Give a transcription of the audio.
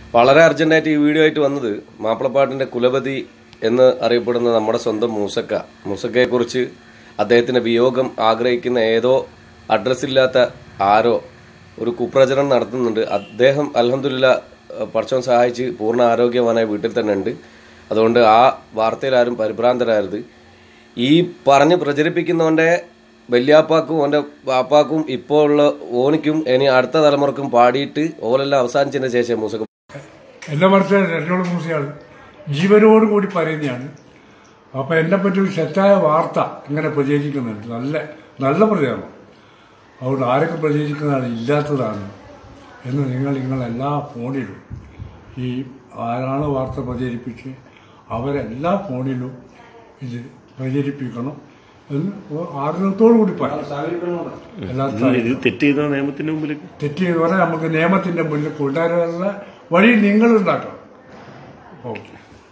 വളരെ അർജന്റായിട്ട് ഈ വീഡിയോ ആയിട്ട് വന്നത് മാപ്പിളപ്പാട്ടിന്റെ കുലപതി എന്ന് അറിയപ്പെടുന്ന നമ്മുടെ സ്വന്തം മൂസക്ക മൂസക്കയെ കുറിച്ച് അദ്ദേഹത്തിന്റെ വിയോഗം ആഗ്രഹിക്കുന്ന ഏതോ അഡ്രസ് ഇല്ലാത്ത ആരോ ഒരു കുപ്രചരണം നടത്തുന്നുണ്ട് അദ്ദേഹം അലഹമില്ല പടച്ചോൻ സഹായിച്ച് പൂർണ്ണ ആരോഗ്യവാനായി വീട്ടിൽ തന്നെ ഉണ്ട് അതുകൊണ്ട് ആ വാർത്തയിൽ ആരും പരിഭ്രാന്തരാകരുത് ഈ പറഞ്ഞ് പ്രചരിപ്പിക്കുന്നവന്റെ വല്യാപ്പാക്കും ഓന്റെ വാപ്പാക്കും ഇപ്പോൾ ഉള്ള ഓനിക്കും ഇനി അടുത്ത തലമുറക്കും പാടിയിട്ട് ഓലെല്ലാം അവസാനിച്ചതിന് ശേഷം മൂസക്ക എന്നെ മനസ്സിലായി രണ്ടോളം മൂസയാണ് ജീവനോട് കൂടി പറയുന്നതാണ് അപ്പോൾ എന്നെ പറ്റി ഒരു തെറ്റായ വാർത്ത ഇങ്ങനെ പ്രചരിക്കുന്നുണ്ട് നല്ല നല്ല പ്രചാരണം അതുകൊണ്ട് ആരൊക്കെ പ്രചരിക്കുന്നതാണ് ഇല്ലാത്തതാണ് എന്ന് നിങ്ങൾ നിങ്ങളെല്ലാ ഫോണിലും ഈ ആരാണ് വാർത്ത പ്രചരിപ്പിച്ച് അവരെല്ലാ ഫോണിലും ഇത് പ്രചരിപ്പിക്കണം എന്ന് ആഗ്രഹത്തോടു കൂടി പറയാം എല്ലാ ഇത് തെറ്റ് ചെയ്ത നിയമത്തിന്റെ മുമ്പിലേക്ക് തെറ്റ് ചെയ്തവരെ നമുക്ക് നിയമത്തിന്റെ മുന്നിൽ കൊണ്ടുവരാനുള്ള വഴി നിങ്ങൾ ഉണ്ടാക്കണം ഓക്കെ